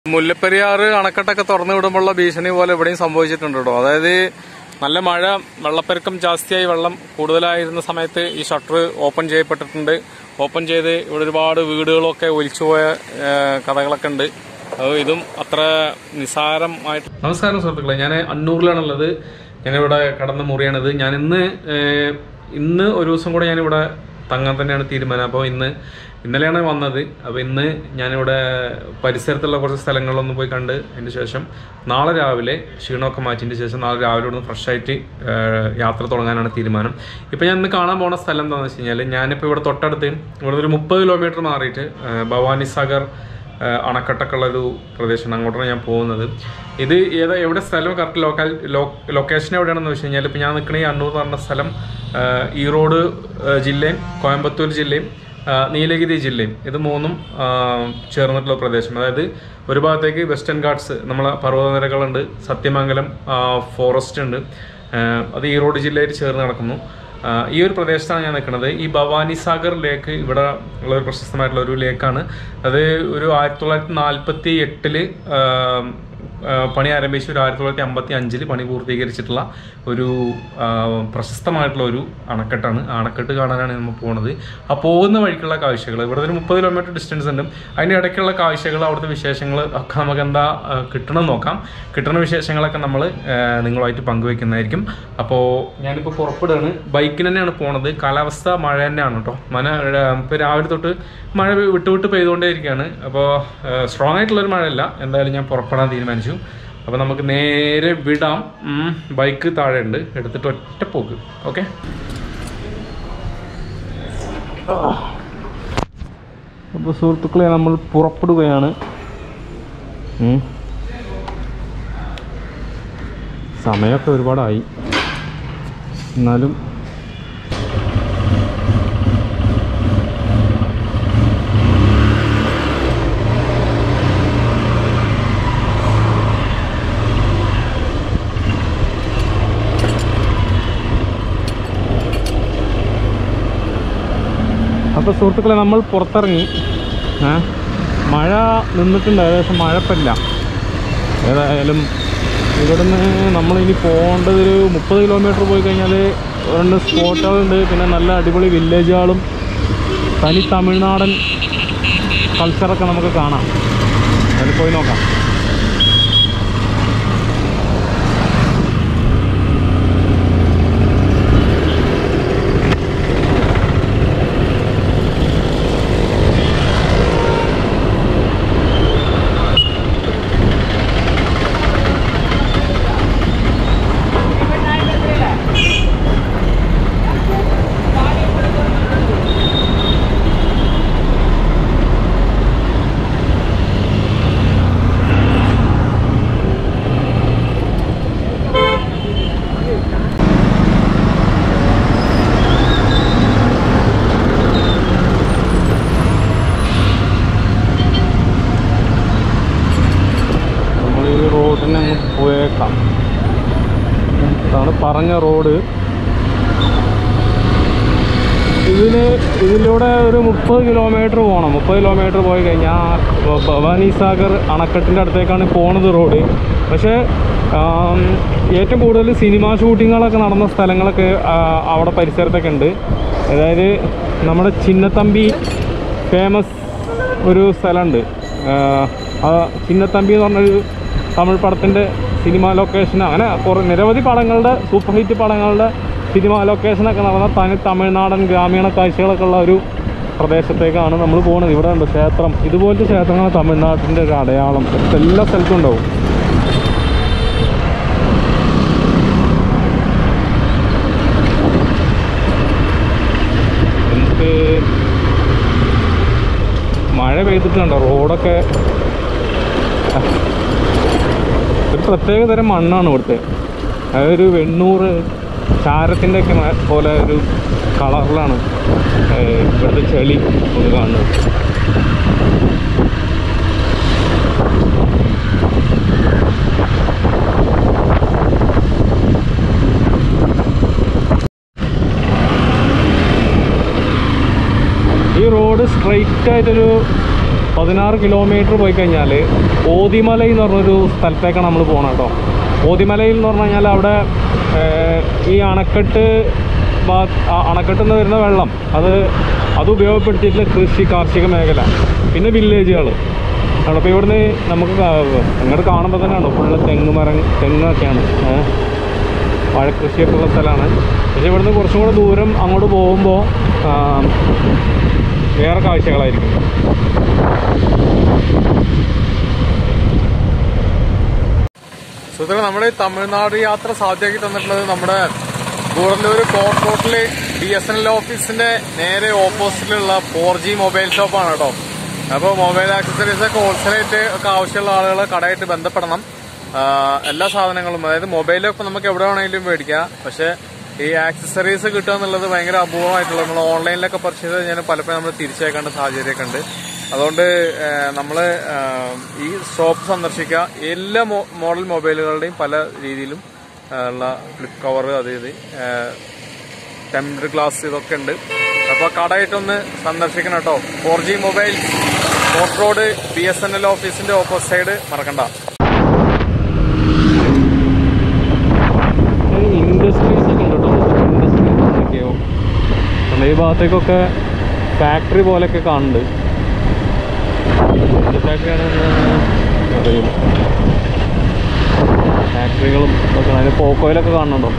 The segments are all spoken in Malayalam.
മുല്ലപ്പെരിയാറ് അണക്കെട്ടൊക്കെ തുറന്നു വിടുമ്പോഴുള്ള ഭീഷണി പോലെ ഇവിടെയും സംഭവിച്ചിട്ടുണ്ട് കേട്ടോ അതായത് നല്ല മഴ വെള്ളപ്പെരുക്കം ജാസ്തിയായി വെള്ളം കൂടുതലായിരുന്ന സമയത്ത് ഈ ഷട്ടർ ഓപ്പൺ ചെയ്യപ്പെട്ടിട്ടുണ്ട് ഓപ്പൺ ചെയ്ത് ഇവിടെ ഒരുപാട് വീടുകളൊക്കെ ഒലിച്ചുപോയ ഏഹ്, കഥകളൊക്കെ ഉണ്ട് അത് ഇതും അത്ര നിസാരമായിട്ട് നമസ്കാരം സുഹൃത്തുക്കളെ ഞാൻ അന്നൂറിലാണുള്ളത് ഞാനിവിടെ കടന്ന മുറിയാണിത് ഞാൻ ഇന്ന് ഏഹ്, ഇന്ന് ഒരു ദിവസം കൂടെ ഞാനിവിടെ തങ്ങാൻ തന്നെയാണ് തീരുമാനം അപ്പോൾ ഇന്ന് ഇന്നലെയാണ് വന്നത് അപ്പോൾ ഇന്ന് ഞാനിവിടെ പരിസരത്തുള്ള കുറച്ച് സ്ഥലങ്ങളിലൊന്ന് പോയി കണ്ട് അതിന് ശേഷം നാളെ രാവിലെ ക്ഷീണമൊക്കെ മാറ്റിയതിന് ശേഷം നാളെ രാവിലെ ഒന്ന് ഫ്രഷ് ആയിട്ട് ഏഹ്, യാത്ര തുടങ്ങാനാണ് തീരുമാനം ഇപ്പോൾ ഞാൻ ഇന്ന് കാണാൻ പോണ സ്ഥലം എന്താണെന്ന് വെച്ച് കഴിഞ്ഞാൽ ഞാനിപ്പോൾ ഇവിടെ തൊട്ടടുത്ത് ഇവിടെ ഒരു മുപ്പത് കിലോമീറ്റർ മാറിയിട്ട് ഏഹ്, ഭവാനി സാഗർ ഏഹ്, അണക്കെട്ടൊക്കെ ഉള്ള ഒരു പ്രദേശമാണ് അങ്ങോട്ടാണ് ഞാൻ പോകുന്നത് ഇത് ഏതാ എവിടെ സ്ഥലം കറക്റ്റ് ലോക്കൽ ലൊക്കേഷൻ എവിടെയാണെന്ന് വെച്ച് കഴിഞ്ഞാൽ ഇപ്പോൾ ഞാൻ നിൽക്കുന്ന ഈ അണ്ണൂർ എന്ന് പറഞ്ഞ സ്ഥലം ഏഹ്, ഈറോഡ് ഏഹ്, ജില്ലയും കോയമ്പത്തൂർ ജില്ലയും ആ, നീലഗിരി ജില്ലയും ഇത് മൂന്നും ആ, ചേർന്നിട്ടുള്ള പ്രദേശം അതായത് ഒരു ഭാഗത്തേക്ക് വെസ്റ്റേൺ ഗാട്സ് നമ്മളെ പർവ്വതനിരകളുണ്ട് സത്യമംഗലം ആ, ഫോറസ്റ്റ് ഉണ്ട് ആ, അത് ഈറോഡ് ജില്ലയിൽ ചേർന്ന് നടക്കുന്നു ആ, ഈ ഒരു പ്രദേശത്താണ് ഞാൻ നിൽക്കുന്നത് ഈ ഭവാനി സാഗർ ലേക്ക് ഇവിടെ ഉള്ള ഒരു പ്രശസ്തമായിട്ടുള്ള ഒരു ലേക്കാണ് അത് ഒരു ആയിരത്തി തൊള്ളായിരത്തി നാൽപ്പത്തി എട്ടില് ആ, പണി ആരംഭിച്ച് ഒരു ആയിരത്തി തൊള്ളായിരത്തി അമ്പത്തി അഞ്ചിൽ പണി പൂർത്തീകരിച്ചിട്ടുള്ള ഒരു ആ, പ്രശസ്തമായിട്ടുള്ള ഒരു അണക്കെട്ടാണ് ആ അണക്കെട്ട് കാണാനാണ് നമ്മൾ പോകുന്നത് ആ പോകുന്ന വഴിക്കുള്ള കാഴ്ചകൾ ഇവിടെ ഒരു മുപ്പത് കിലോമീറ്റർ ഡിസ്റ്റൻസ് ഉണ്ട് അതിൻ്റെ ഇടയ്ക്കുള്ള കാഴ്ചകൾ അവിടുത്തെ വിശേഷങ്ങൾ ഒക്കെ നമുക്ക് എന്താ ആ, കിട്ടണം നോക്കാം കിട്ടുന്ന വിശേഷങ്ങളൊക്കെ നമ്മൾ നിങ്ങളുമായിട്ട് പങ്കുവെക്കുന്നതായിരിക്കും അപ്പോൾ ഞാനിപ്പോൾ പുറപ്പെടുകയാണ് ബൈക്കിന് തന്നെയാണ് പോണത് കാലാവസ്ഥ മഴ തന്നെയാണ് കേട്ടോ മന ഇപ്പോൾ രാവിലെ തൊട്ട് മഴ വിട്ട് വിട്ട് പെയ്തുകൊണ്ടേ ഇരിക്കുകയാണ് അപ്പോൾ സ്ട്രോങ് ആയിട്ടുള്ളൊരു മഴയല്ല എന്തായാലും ഞാൻ പുറപ്പെടാൻ തീരുമാനിച്ചു അപ്പോൾ നമുക്ക് നേരെ വിടാം ഉം, ബൈക്ക് താഴെ ഉണ്ട് എടുത്തിട്ട് ഒറ്റ പോക്ക് ഓക്കെ അപ്പോൾ സുഹൃത്തുക്കളെ നമ്മൾ പുറപ്പെടുകയാണ് ഉം. സമയമൊക്കെ ഒരുപാടായി എന്നാലും അപ്പോൾ സുഹൃത്തുക്കളെ നമ്മൾ പുറത്തിറങ്ങി ഏ? മഴ നിന്നിട്ടുണ്ട് ഏകദേശം മഴപ്പല്ല ഏതായാലും ഇവിടുന്ന് നമ്മളിനി പോകേണ്ടത് ഒരു മുപ്പത് കിലോമീറ്റർ പോയി കഴിഞ്ഞാൽ രണ്ട് സ്പോട്ടുകളുണ്ട് പിന്നെ നല്ല അടിപൊളി വില്ലേജുകളും തനി തമിഴ്നാടൻ കൾച്ചറൊക്കെ നമുക്ക് കാണാം അതിൽ പോയി നോക്കാം നമ്മൾ ഈ റോഡിന് അങ്ങ് പോയേക്കാം ഇതാണ് പറഞ്ഞ റോഡ് ഇതിന് ഇതിലൂടെ ഒരു മുപ്പത് കിലോമീറ്റർ പോകണം മുപ്പത് കിലോമീറ്റർ പോയി കഴിഞ്ഞാൽ ഭ- ഭവാനി സാഗർ അണക്കെട്ടിൻ്റെ അടുത്തേക്കാണ് പോണത് റോഡ് പക്ഷേ ആം, ഏറ്റവും കൂടുതൽ സിനിമ ഷൂട്ടിങ്ങുകളൊക്കെ നടന്ന സ്ഥലങ്ങളൊക്കെ ആ, അവിടെ പരിസരത്തൊക്കെ ഉണ്ട് അതായത് നമ്മുടെ ചിന്നത്തമ്പി ഫേമസ് ഒരു സ്ഥലമുണ്ട് ആ, ആ ചിന്നത്തമ്പി എന്ന് പറഞ്ഞൊരു തമിഴ് പടത്തിൻ്റെ സിനിമ ലൊക്കേഷൻ അങ്ങനെ കുറേ നിരവധി പടങ്ങളുടെ സൂപ്പർ ഹിറ്റ് പടങ്ങളുടെ സിനിമ ലൊക്കേഷനൊക്കെ നടന്ന തനി തമിഴ്നാടൻ ഗ്രാമീണ കാഴ്ചകളൊക്കെ ഉള്ള ഒരു പ്രദേശത്തേക്കാണ് നമ്മൾ പോകുന്നത് ഇവിടെ ഉണ്ട് ക്ഷേത്രം ഇതുപോലത്തെ ക്ഷേത്രങ്ങൾ തമിഴ്നാട്ടിൻ്റെ ഒരു അടയാളം എല്ലാ സ്ഥലത്തും ഉണ്ടാവും നമുക്ക് മഴ പെയ്തിട്ടുണ്ടോ റോഡൊക്കെ ഒരു പ്രത്യേക തരം മണ്ണാണ് ഇവിടുത്തെ അതൊരു വെണ്ണൂറ് ചാരത്തിൻ്റെ ഒക്കെ മ- പോലെ ഒരു കളറിലാണ് ഏഹ്, ഇവിടുത്തെ ചെളി ഒന്ന് കാണുന്നത് ഈ റോഡ് സ്ട്രൈറ്റ് ആയിട്ടൊരു പതിനാറ് കിലോമീറ്റർ പോയി കഴിഞ്ഞാൽ ഓതിമല എന്ന് പറഞ്ഞൊരു സ്ഥലത്തേക്കാണ് നമ്മൾ പോകണം കേട്ടോ ഓതിമലയിൽ എന്ന് പറഞ്ഞു കഴിഞ്ഞാൽ അവിടെ ഏഹ്, ഈ അണക്കെട്ട് ഭാ- ആ അണക്കെട്ടിൽ നിന്ന് വരുന്ന വെള്ളം അത് അത് ഉപയോഗപ്പെടുത്തിയിട്ടുള്ള കൃഷി കാർഷിക മേഖല പിന്നെ വില്ലേജുകൾ അവിടെ ഇപ്പോൾ ഇവിടുന്ന് നമുക്ക് കാ- അങ്ങോട്ട് കാണുമ്പോൾ തന്നെയാണ് ഫുള്ള് തെങ്ങ് മരം തെങ്ങൊക്കെയാണ് ഏഹ് വാഴക്കൃഷിയൊക്കെ ഉള്ള സ്ഥലമാണ് പക്ഷേ ഇവിടുന്ന് കുറച്ചും കൂടെ ദൂരം അങ്ങോട്ട് പോകുമ്പോൾ വേറെ കാഴ്ചകളായിരിക്കും സുഹൃത്തുക്കളെ നമ്മുടെ ഈ തമിഴ്നാട് യാത്ര സാധ്യമാക്കി തന്നിട്ടുള്ളത് നമ്മുടെ ഗൂഡല്ലൂർ കോർട്ട് റോട്ടിൽ ബി എസ് എൻ എൽ ഓഫീസിന്റെ നേരെ ഓപ്പോസിറ്റിലുള്ള ഫോർ ജി മൊബൈൽ ഷോപ്പാണ് കേട്ടോ അപ്പോൾ മൊബൈൽ ആക്സസറീസ് ഒക്കെ ഹോൾസെയിലായിട്ട് ഒക്കെ ആവശ്യമുള്ള ആളുകൾ കടയായിട്ട് ബന്ധപ്പെടണം ആ, എല്ലാ സാധനങ്ങളും അതായത് മൊബൈലൊക്കെ നമുക്ക് എവിടെ വേണമെങ്കിലും മേടിക്കാം പക്ഷെ ഈ ആക്സസറീസ് കിട്ടുക എന്നുള്ളത് ഭയങ്കര അപൂർവമായിട്ടുള്ള നമ്മൾ ഓൺലൈനിലൊക്കെ പർച്ചേസ് കഴിഞ്ഞാൽ പലപ്പോഴും നമ്മൾ തിരിച്ചേക്കേണ്ട സാഹചര്യമൊക്കെ ഉണ്ട് അതുകൊണ്ട് നമ്മൾ ഈ ഷോപ്പ് സന്ദർശിക്കുക എല്ലാ മോ- മോഡൽ മൊബൈലുകളുടെയും പല രീതിയിലും ആ, ഉള്ള ഫ്ലിപ്പ് കവർ അത് ഇത് ടെമ്പർ ഗ്ലാസ് ഇതൊക്കെ ഉണ്ട് അപ്പോൾ കടയായിട്ടൊന്ന് സന്ദർശിക്കണം കേട്ടോ four G mobile court road B S N L ഓഫീസിന്റെ ഓപ്പോസിറ്റ് സൈഡ് മറക്കണ്ട ഇൻഡസ്ട്രീസ് ഒക്കെ ഉണ്ട് കേട്ടോ ഇൻഡസ്ട്രീസ് എന്തൊക്കെയോ നമ്മുടെ ഈ ഭാഗത്തേക്കൊക്കെ ഫാക്ടറി പോലെയൊക്കെ കാണുന്നുണ്ട് എന്ത് ഫാക്ടറിയാണെന്ന് അറിയില്ല ഫാക്ടറികളും ഒക്കെ അതിന് പോക്കോയിലൊക്കെ കാണുന്നുണ്ടോ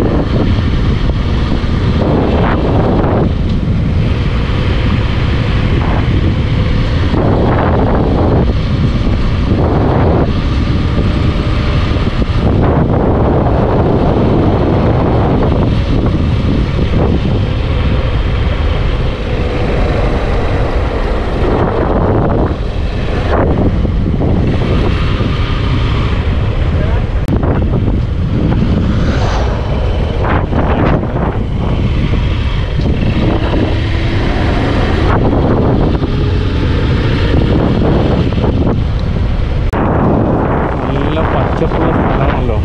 നല്ല പച്ചപ്പുള്ള സ്ഥലമാണല്ലോ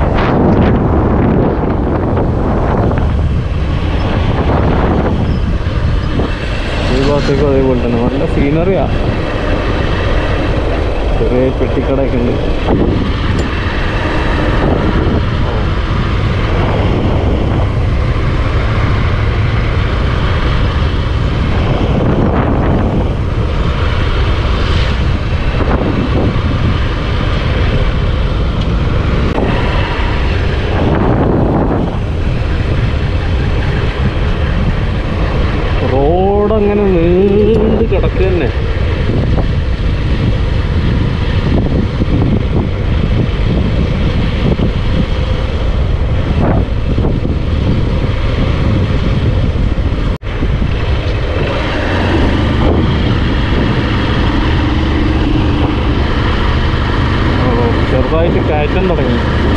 ഈ ഭാഗത്തേക്കും അതേപോലെ തന്നെ നല്ല സീനറിയാ ചെറിയ പെട്ടിക്കടയൊക്കെ ഉണ്ട് റോഡ് അങ്ങനെ നീണ്ട് കിടക്കുക തന്നെ ഓ, ചെറുതായിട്ട് കയറ്റം തുടങ്ങി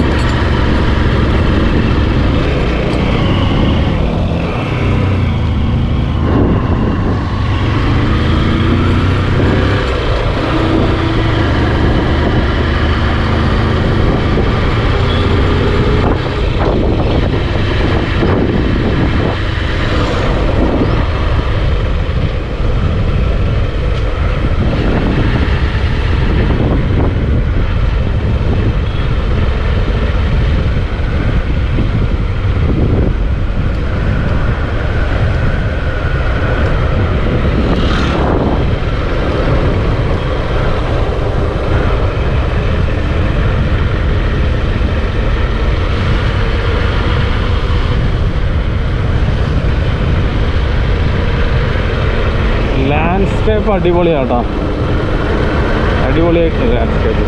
ലാൻഡ്സ്കേപ്പ് അടിപൊളിയാട്ടോ അടിപൊളിയായിട്ടുണ്ട് ലാൻഡ്സ്കേപ്പ്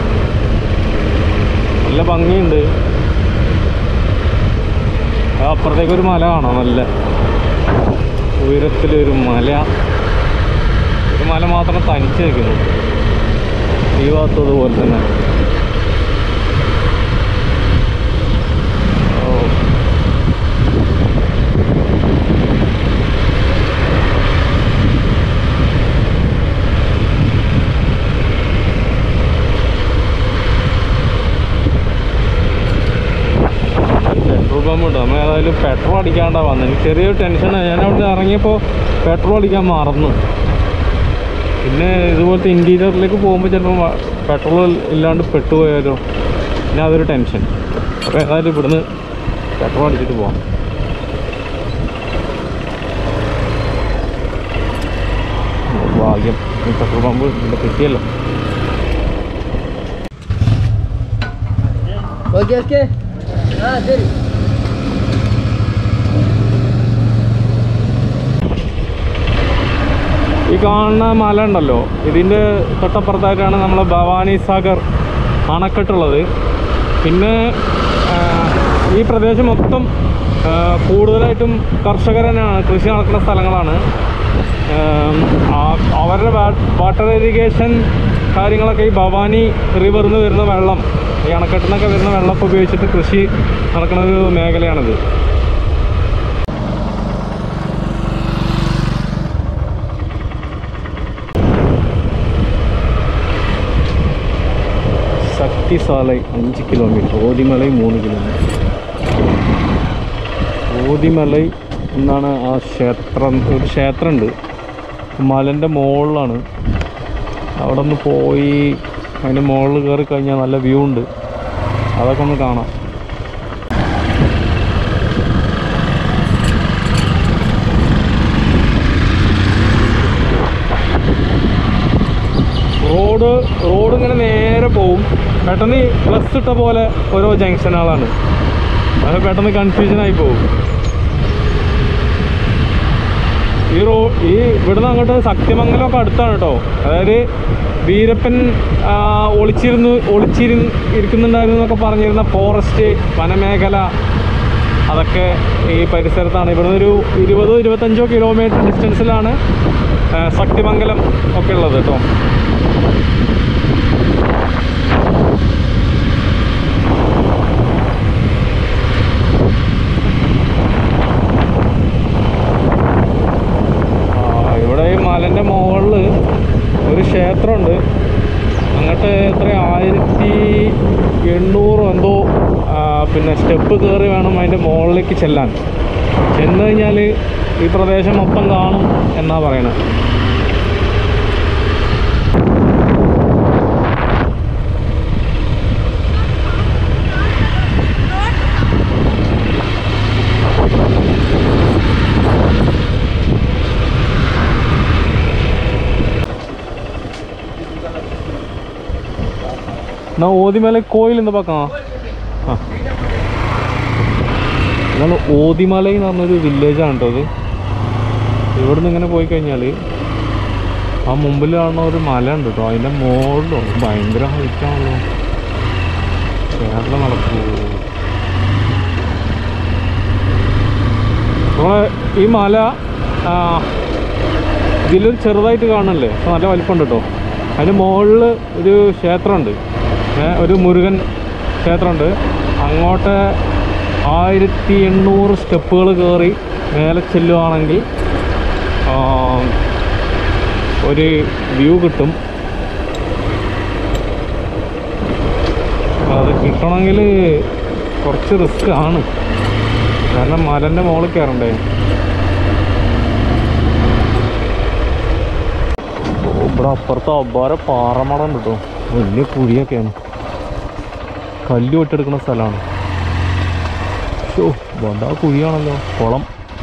നല്ല ഭംഗിയുണ്ട് ആ അപ്പുറത്തേക്ക് ഒരു മല കാണാം നല്ല ഉയരത്തിലൊരു മല ഒരു മല മാത്രം തനിച്ച് നിൽക്കുന്നു ഈ ഭാഗത്തും അതുപോലെ തന്നെ ഓ പെട്രോൾ പമ്പ് ഉണ്ട് നമ്മൾ ഏതായാലും പെട്രോൾ അടിക്കാണ്ടാ വന്നത് എനിക്ക് ചെറിയൊരു ടെൻഷൻ ഞാൻ അവിടെ ഇറങ്ങിയപ്പോൾ പെട്രോൾ അടിക്കാൻ മറന്നു പിന്നെ ഇതുപോലത്തെ ഇൻറ്റീരിയറിലേക്ക് പോകുമ്പോൾ ചിലപ്പോൾ പെട്രോൾ ഇല്ലാണ്ട് പെട്ടുപോയാലോ പിന്നെ അതൊരു ടെൻഷൻ അപ്പോൾ ഏതായാലും ഇവിടുന്ന് പെട്രോൾ അടിച്ചിട്ട് പോവാം ഭാഗ്യം ഈ പെട്രോൾ പമ്പ് ഇവിടെ കിട്ടിയല്ലോ ഓക്കെ ഓക്കെ ആ ശരി ഈ കാണുന്ന മല ഉണ്ടല്ലോ ഇതിൻ്റെ തൊട്ടപ്പുറത്തായിട്ടാണ് നമ്മളെ ഭവാനി സാഗർ അണക്കെട്ടുള്ളത് പിന്നെ ആ, ഈ പ്രദേശം മൊത്തം ആ, കൂടുതലായിട്ടും കർഷകർ തന്നെയാണ് കൃഷി നടക്കുന്ന സ്ഥലങ്ങളാണ് ആം, ആ- അവരുടെ വാട്ടർ ഇറിഗേഷൻ കാര്യങ്ങളൊക്കെ ഈ ഭവാനി റിവറിൽ നിന്ന് വരുന്ന വെള്ളം ഈ അണക്കെട്ടിൽ നിന്നൊക്കെ വരുന്ന വെള്ളമൊക്കെ ഉപയോഗിച്ചിട്ട് കൃഷി നടക്കുന്ന ഒരു മേഖലയാണിത് ശക്തിസാലൈ അഞ്ച് കിലോമീറ്റർ ഓതിമലൈ മൂന്ന് കിലോമീറ്റർ ഓതിമലൈ എന്നാണ് ആ ക്ഷേത്രം ഒരു ക്ഷേത്രമുണ്ട് മലൻ്റെ മുകളിലാണ് അവിടെ ഒന്ന് പോയി അതിൻ്റെ മുകളിൽ കയറി കഴിഞ്ഞാൽ നല്ല വ്യൂ ഉണ്ട് അതൊക്കെ ഒന്ന് കാണാം റോഡ് റോഡ് ഇങ്ങനെ നേരെ പോവും പെട്ടെന്ന് പ്ലസ് ഇട്ട പോലെ ഓരോ ജംഗ്ഷനുകളാണ് അത് പെട്ടെന്ന് കൺഫ്യൂഷൻ ആയി പോകും ഈ റോ ഈ ഇവിടുന്ന് അങ്ങോട്ട് സത്യമംഗലമൊക്കെ അടുത്താണ് കേട്ടോ അതായത് വീരപ്പൻ ആ, ഒളിച്ചിരുന്നു ഒളിച്ചിരു ഇരിക്കുന്നുണ്ടായിരുന്നു എന്നൊക്കെ പറഞ്ഞിരുന്ന ഫോറസ്റ്റ് വനമേഖല അതൊക്കെ ഈ പരിസരത്താണ് ഇവിടുന്ന് ഒരു ഇരുപതോ ഇരുപത്തഞ്ചോ കിലോമീറ്റർ ഡിസ്റ്റൻസിലാണ് ആ, ശക്തിമംഗലം ഒക്കെ ഉള്ളത് കേട്ടോ ആ, ഇവിടെ ഈ മലൻ്റെ മുകളിൽ ഒരു ക്ഷേത്രമുണ്ട് അങ്ങോട്ട് എത്ര ആയിരത്തി എണ്ണൂറ് എന്തോ ആ, പിന്നെ സ്റ്റെപ്പ് കയറി വേണം അതിൻ്റെ മുകളിലേക്ക് ചെല്ലാൻ ചെന്ന് കഴിഞ്ഞാൽ ഈ പ്രദേശം മൊത്തം കാണും എന്നാ പറയണത് நான் ஓதிமலை கோயில் இந்த பக்கம் ആ ഇതാണ് ഓതിമല എന്ന് പറഞ്ഞൊരു വില്ലേജാണ് കേട്ടോ അത് ഇവിടെ നിന്ന് ഇങ്ങനെ പോയി കഴിഞ്ഞാൽ ആ മുമ്പിൽ കാണുന്ന ഒരു മല ഉണ്ട് കേട്ടോ അതിൻ്റെ മുകളിലോ ഭയങ്കര ഹൈറ്റാണല്ലോ കേരളം നടക്കൂ നമ്മളെ ഈ മല ആ, ഇതിലൊരു ചെറുതായിട്ട് കാണണല്ലേ പക്ഷെ നല്ല വലിപ്പമുണ്ട് കേട്ടോ അതിന് മുകളിൽ ഒരു ക്ഷേത്രമുണ്ട് ഏ, ഒരു മുരുകൻ ക്ഷേത്രമുണ്ട് അങ്ങോട്ട് ആയിരത്തി എണ്ണൂറ് സ്റ്റെപ്പുകൾ കയറി മേലെ ചെല്ലുവാണെങ്കിൽ ആ, ഒരു വ്യൂ കിട്ടും അത് കിട്ടണമെങ്കിൽ കുറച്ച് റിസ്ക് ആണ് കാരണം മലൻ്റെ മുകളിൽ കയറണ്ടേ ഓ, ഇവിടെ അപ്പുറത്ത് അബ്ബാര പാറമട ഉണ്ട് കേട്ടോ വലിയ കുഴിയൊക്കെയാണ് കല്ല് വെട്ടെടുക്കുന്ന സ്ഥലമാണ് ഷോ വണ്ടാ കുഴിയാണല്ലോ കുളം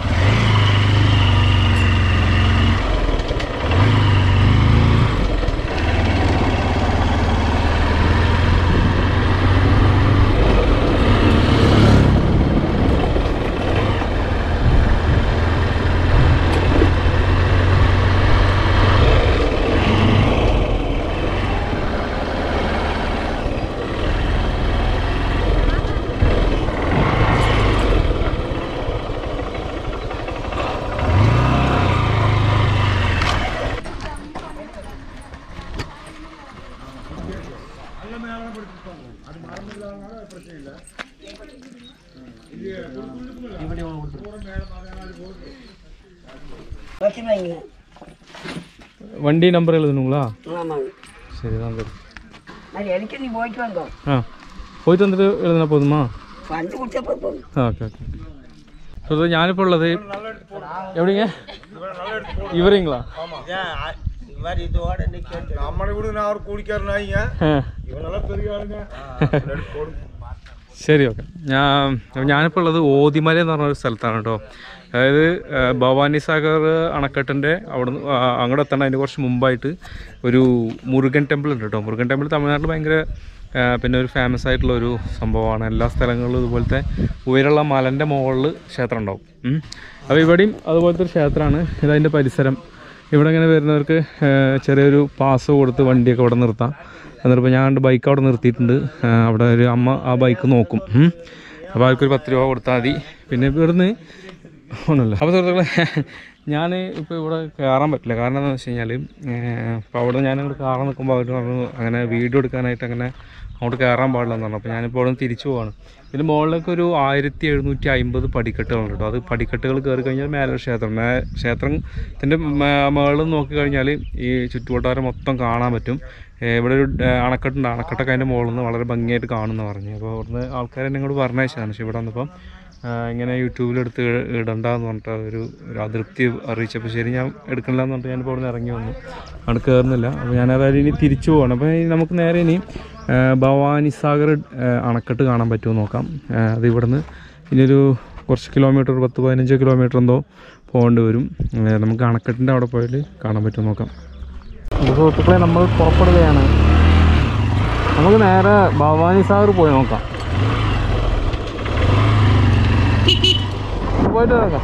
வைக்கிறாங்க வண்டி நம்பர் எழுதணுங்களா ஆமாங்க சரி தான் சரி அது எனக்கு நீ போயிட்டு வந்தோம் ஆ പോയിട്ട് വന്നിട്ട് എഴുതിനാ പോതുമാ வந்து குடிச்சப்போ போதும் ആ ഓക്കെ ഓക്കെ സുഹൃത്ത് ഞാനിപ്പോൾ ഉള്ളത് എവിടെங்க ഇവരെங்களா நம்ம கூட நான் அவர் கூடிக்காரனாயிங்க இவனெல்லாம் பெரிய ஆளுங்க முன்னாடி போடு. ശരി ഓക്കെ ഞാൻ ഞാനിപ്പോൾ ഉള്ളത് ഓതിമല എന്ന് പറഞ്ഞ ഒരു സ്ഥലത്താണ് കേട്ടോ അതായത് ആ, ഭവാനി സാഗർ അണക്കെട്ടിൻ്റെ അവിടെ നിന്ന് അങ്ങോട്ട് എത്തേണ്ട അതിന് കുറച്ച് മുമ്പായിട്ട് ഒരു മുരുകൻ ടെമ്പിൾ ഉണ്ട് കേട്ടോ മുരുകൻ ടെമ്പിൾ തമിഴ്നാട്ടിൽ ഭയങ്കര ആ, പിന്നെ ഒരു ഫേമസ് ആയിട്ടുള്ള ഒരു സംഭവമാണ് എല്ലാ സ്ഥലങ്ങളിലും ഇതുപോലത്തെ ഉയരമുള്ള മലൻ്റെ മുകളിൽ ക്ഷേത്രം ഉണ്ടാവും ഉം. അപ്പോൾ ഇവിടെയും അതുപോലത്തെ ഒരു ക്ഷേത്രമാണ് ഇതതിൻ്റെ പരിസരം ഇവിടെ ഇങ്ങനെ വരുന്നവർക്ക് ആ, ചെറിയൊരു പാസ് കൊടുത്ത് വണ്ടിയൊക്കെ ഇവിടെ നിർത്താം എന്നിട്ടിപ്പോൾ ഞാൻ കണ്ട് ബൈക്ക് അവിടെ നിർത്തിയിട്ടുണ്ട് ആ, അവിടെ ഒരു അമ്മ ആ ബൈക്ക് നോക്കും ഉം. അപ്പോൾ അവർക്കൊരു പത്ത് രൂപ കൊടുത്താൽ മതി പിന്നെ ഇവിടുന്ന് ഒന്നുമില്ല അപ്പോൾ സുഹൃത്തുക്കളെ ഞാൻ ഇപ്പോൾ ഇവിടെ കയറാൻ പറ്റില്ല കാരണം എന്താണെന്ന് വെച്ച് കഴിഞ്ഞാൽ ഇപ്പോൾ അവിടെ ഞാൻ അങ്ങോട്ട് കയറാൻ നിൽക്കുമ്പോൾ അവർ പറഞ്ഞു അങ്ങനെ വീഡിയോ എടുക്കാനായിട്ട് അങ്ങനെ അങ്ങോട്ട് കയറാൻ പാടില്ല എന്ന് പറഞ്ഞു അപ്പോൾ ഞാനിപ്പോൾ അവിടെ നിന്ന് തിരിച്ചു പോവാണ് ഇതിന് മുകളിലേക്ക് ഒരു ആയിരത്തി എഴുന്നൂറ്റി അമ്പത് പടിക്കെട്ടുകളുണ്ട് കേട്ടോ അത് പടിക്കെട്ടുകൾ കയറി കഴിഞ്ഞാൽ മേലെ ക്ഷേത്രം മേ ക്ഷേത്രത്തിൻ്റെ മുകളിൽ നോക്കി കഴിഞ്ഞാൽ ഈ ചുറ്റുവട്ടാരം മൊത്തം കാണാൻ പറ്റും ഏ, ഇവിടെ ഒരു ഏ, അണക്കെട്ടുണ്ട് അണക്കെട്ടൊക്കെ അതിൻ്റെ മുകളിൽ നിന്ന് വളരെ ഭംഗിയായിട്ട് കാണുമെന്ന് പറഞ്ഞു അപ്പോൾ അവിടുന്ന് ആൾക്കാർ എന്നെ ഇങ്ങോട്ട് പറഞ്ഞയച്ചതാണ് പക്ഷേ ഇവിടെ വന്നപ്പം ആ, ഇങ്ങനെ യൂട്യൂബിലെടുത്ത് ഇട- ഇടണ്ടെന്ന് പറഞ്ഞിട്ട് ഒരു ഒരു അതൃപ്തി അറിയിച്ചപ്പോൾ ശരി ഞാൻ എടുക്കണില്ല എന്ന് പറഞ്ഞിട്ട് ഞാനിപ്പോൾ അവിടെ നിന്ന് ഇറങ്ങി വന്നു അവിടെ കയറുന്നില്ല അപ്പോൾ ഞാൻ അതായത് ഇനി തിരിച്ചു പോകണം അപ്പോൾ ഇനി നമുക്ക് നേരെ ഇനി ആ, ഭവാനി സാഗർ ആ, അണക്കെട്ട് കാണാൻ പറ്റുമോ നോക്കാം ആ, അത് ഇവിടുന്ന് ഇനിയൊരു കുറച്ച് കിലോമീറ്റർ ഒരു പത്ത് പതിനഞ്ച് കിലോമീറ്റർ എന്തോ പോകേണ്ടി വരും ആ, നമുക്ക് അണക്കെട്ടിൻ്റെ അവിടെ പോയാൽ കാണാൻ പറ്റുമോ നോക്കാം സുഹൃത്തുക്കളെ നമ്മൾ പുറപ്പെടുകയാണ് നമുക്ക് നേരെ ഭവാനി സാഗർ പോയി നോക്കാം പോയിട്ട് നോക്കാം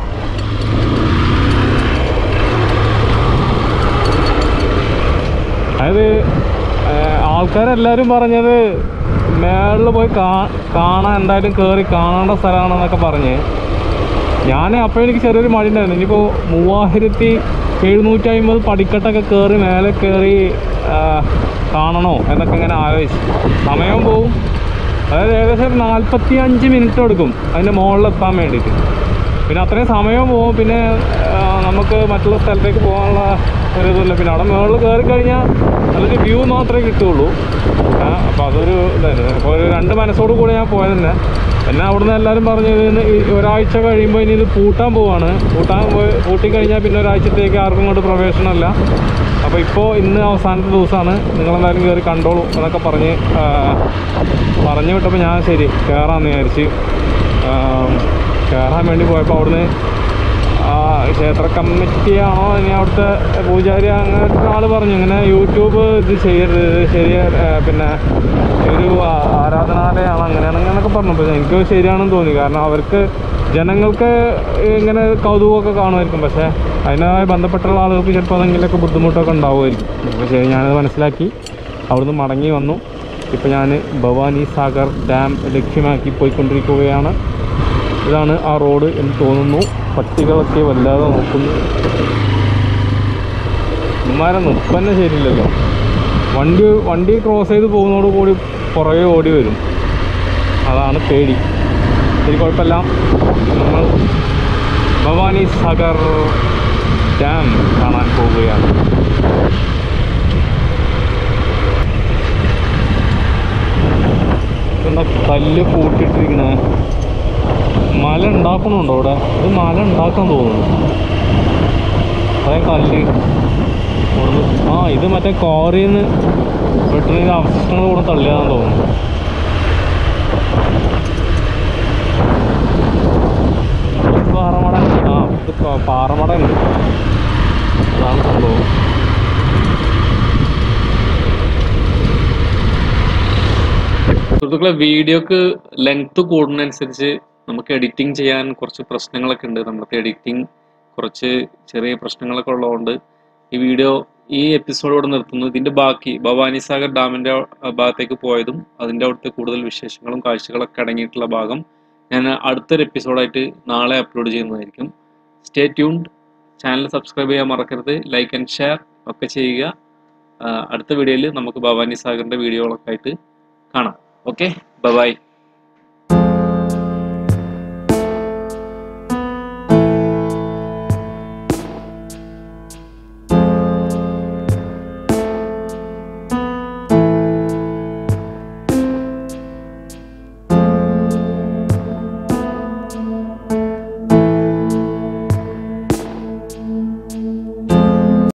അതായത് ഏഹ്, ആൾക്കാരെല്ലാവരും പറഞ്ഞത് മേളിൽ പോയി കാ- കാണാൻ എന്തായാലും കയറി കാണേണ്ട സ്ഥലമാണെന്നൊക്കെ പറഞ്ഞ് ഞാൻ അപ്പോൾ എനിക്ക് ചെറിയൊരു മടി ഉണ്ടായിരുന്നു ഇനിയിപ്പോൾ മൂവായിരത്തി എഴുന്നൂറ്റി അമ്പത് പടിക്കെട്ടൊക്കെ കയറി മേലെ കയറി ആ, കാണണോ എന്നൊക്കെ ഇങ്ങനെ ആലോചിച്ചു സമയം പോവും അതായത് ഏകദേശം ഒരു നാൽപ്പത്തി അഞ്ച് മിനിറ്റ് എടുക്കും അതിൻ്റെ മുകളിലെത്താൻ വേണ്ടിയിട്ട് പിന്നെ അത്രയും സമയം പോകും പിന്നെ ആ, നമുക്ക് മറ്റുള്ള സ്ഥലത്തേക്ക് പോകാനുള്ള ഒരു ഇതുമില്ല പിന്നെ അവിടെ മുകളിൽ കയറി കഴിഞ്ഞാൽ നല്ലൊരു വ്യൂ മാത്രമേ കിട്ടുള്ളൂ അപ്പോൾ അതൊരു ഇതായിരുന്നു അപ്പോൾ ഒരു രണ്ട് മനസ്സോട് കൂടി ഞാൻ പോയത് തന്നെ പിന്നെ അവിടുന്ന് എല്ലാവരും പറഞ്ഞു ഇതിന് ഈ ഒരാഴ്ച കഴിയുമ്പോൾ ഇനി ഇത് പൂട്ടാൻ പോവാണ് പൂട്ടാൻ പോയി പൂട്ടിക്കഴിഞ്ഞാൽ പിന്നെ ഒരാഴ്ചത്തേക്ക് ആർക്കും കൊണ്ട് പ്രവേശനമല്ല അപ്പോൾ ഇപ്പോൾ ഇന്ന് അവസാനത്തെ ദിവസമാണ് നിങ്ങളെന്തായാലും കയറി കണ്ടോളൂ എന്നൊക്കെ പറഞ്ഞ് ആ, പറഞ്ഞു വിട്ടപ്പോൾ ഞാൻ ശരി കയറാമെന്ന് വിചാരിച്ച് ആ, കയറാൻ വേണ്ടി പോയപ്പോൾ അവിടുന്ന് ആ ക്ഷേത്ര കമ്മിറ്റിയാണോ ഇനി അവിടുത്തെ പൂജാരി അങ്ങനെ ആൾ പറഞ്ഞു ഇങ്ങനെ യൂട്യൂബ് ഇത് ചെയ്യരുത് ഇത് ശരി ആ, പിന്നെ ഒരു ആ- ആരാധനാലയമാണ് അങ്ങനെയാണ് അങ്ങനെയൊക്കെ പറഞ്ഞു പക്ഷേ എനിക്ക് ശരിയാണെന്ന് തോന്നി കാരണം അവർക്ക് ജനങ്ങൾക്ക് ഇങ്ങനെ കൗതുകമൊക്കെ കാണുമായിരിക്കും പക്ഷേ അതിനുമായി ബന്ധപ്പെട്ടുള്ള ആളുകൾക്ക് ചിലപ്പോൾ അതെങ്കിലൊക്കെ ബുദ്ധിമുട്ടൊക്കെ ഉണ്ടാവുമായിരിക്കും അപ്പോൾ ശരി ഞാനത് മനസ്സിലാക്കി അവിടുന്ന് മടങ്ങി വന്നു ഇപ്പോൾ ഞാൻ ഭവാനി സാഗർ ഡാം ലക്ഷ്യമാക്കി പോയിക്കൊണ്ടിരിക്കുകയാണ് ഇതാണ് ആ റോഡ് എന്ന് തോന്നുന്നു പട്ടികളൊക്കെ വല്ലാതെ നോക്കുന്നു ഇമാരെ നിപ്പന്നെ ശരിയില്ലല്ലോ വണ്ടി വണ്ടി ക്രോസ് ചെയ്ത് പോകുന്നതോട് കൂടി പുറകെ ഓടി വരും അതാണ് പേടി ശരി കുഴപ്പമില്ല നമ്മൾ ഭവാനി സാഗർ ഡാം കാണാൻ പോവുകയാണ് എന്താ കല്ല് കൂട്ടിയിട്ടിരിക്കണേ മല ഉണ്ടാക്കണുണ്ടോ അവിടെ ഇത് മല ഉണ്ടാക്കാൻ തോന്നുന്നു അതേ കല്ല് ഇവിടുന്ന് ആ ഇത് മറ്റേ കോറിയിൽ നിന്ന് വെട്ടുന്ന അവശിഷ്ടങ്ങൾ കൂടെ തള്ളിയതാന്ന് തോന്നുന്നു ഇത് പാറമട ആ ഇത് ക- പാറമട ഉണ്ട് അതാണ് സംഭവം സുഹൃത്തുക്കളെ വീഡിയോക്ക് ലെങ്ത് കൂടുന്നതനുസരിച്ച് നമുക്ക് എഡിറ്റിംഗ് ചെയ്യാൻ കുറച്ച് പ്രശ്നങ്ങളൊക്കെ ഉണ്ട് നമുക്ക് എഡിറ്റിംഗ് കുറച്ച് ചെറിയ പ്രശ്നങ്ങളൊക്കെ ഉള്ളതുകൊണ്ട് ഈ വീഡിയോ ഈ എപ്പിസോഡോട് നിർത്തുന്നു ഇതിന്റെ ബാക്കി ഭവാനി സാഗർ ഡാമിന്റെ ആ ഭാഗത്തേക്ക് പോയതും അതിന്റെ അവിടുത്തെ കൂടുതൽ വിശേഷങ്ങളും കാഴ്ചകളൊക്കെ അടങ്ങിയിട്ടുള്ള ഭാഗം ഞാൻ അടുത്തൊരു എപ്പിസോഡായിട്ട് നാളെ അപ്ലോഡ് ചെയ്യുന്നതായിരിക്കും സ്റ്റേ ട്യൂൺഡ് ചാനൽ സബ്സ്ക്രൈബ് ചെയ്യാൻ മറക്കരുത് ലൈക്ക് ആൻഡ് ഷെയർ ഒക്കെ ചെയ്യുക ആ, അടുത്ത വീഡിയോയിൽ നമുക്ക് ഭവാനി സാഗറിന്റെ വീഡിയോകളൊക്കെ ആയിട്ട് കാണാം ഓക്കെ ബൈ